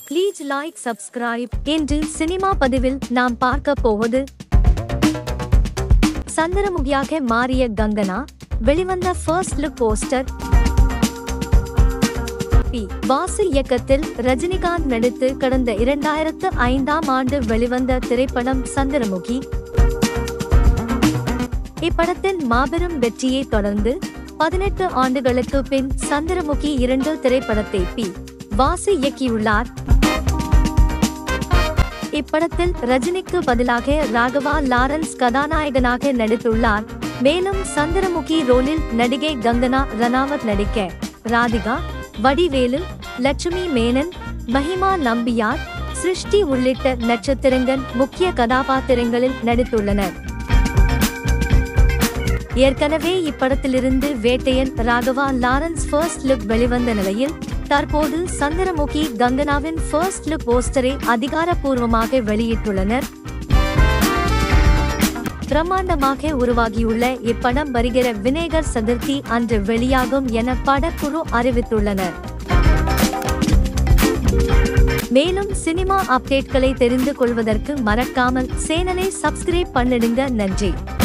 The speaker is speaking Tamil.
ப்ளீஸ் லைக் சப்ஸ்கிரைப் இன்று சினிமா பதிவில் நாம் பார்க்க போவது சந்திரமுகியாக மாறிய கங்கனா வெளிவந்த first look poster P Vasu இயக்கத்தில் ரஜினிகாந்த் நடித்து கடந்த இரண்டாயிரத்து ஐந்தாம் ஆண்டு வெளிவந்த திரைப்படம் சந்திரமுகி இப்படத்தின் மாபெரும் வெற்றியை தொடர்ந்து பதினெட்டு ஆண்டுகளுக்கு பின் சந்திரமுகி இரண்டு திரைப்படத்தை பி வாசு இயக்கியுள்ளார் இப்படத்தில் ரஜினிக்கு பதிலாக ராகவா லாரன்ஸ் கதாநாயகனாக நடித்துள்ளார் மேலும் சந்திரமுகி ரோலில் நடிகை கங்கனா ரனாவத் நடிக்க ராதிகா வடிவேலு லட்சுமி மேனன் மஹிமா நம்பியார் சிருஷ்டி உள்ளிட்ட நட்சத்திரங்கள் முக்கிய கதாபாத்திரங்களில் நடித்துள்ளனர் ஏற்கனவே இப்படத்திலிருந்து Vettaiyan Raghava Lawrence first look வெளிவந்த நிலையில் தற்போது சந்திரமுகி கங்கனாவின் ஃபர்ஸ்ட் லுக் போஸ்டரை அதிகாரப்பூர்வமாக வெளியிட்டுள்ளனர் பிரம்மாண்டமாக உருவாகியுள்ள இப்படம் வருகிற வினேகர் சதுர்த்தி அன்று வெளியாகும் என படக்குழு அறிவித்துள்ளனர் மேலும் சினிமா அப்டேட்களை தெரிந்து கொள்வதற்கு மறக்காமல் சேனலை சப்ஸ்கிரைப் பண்ணிடுங்க நன்றி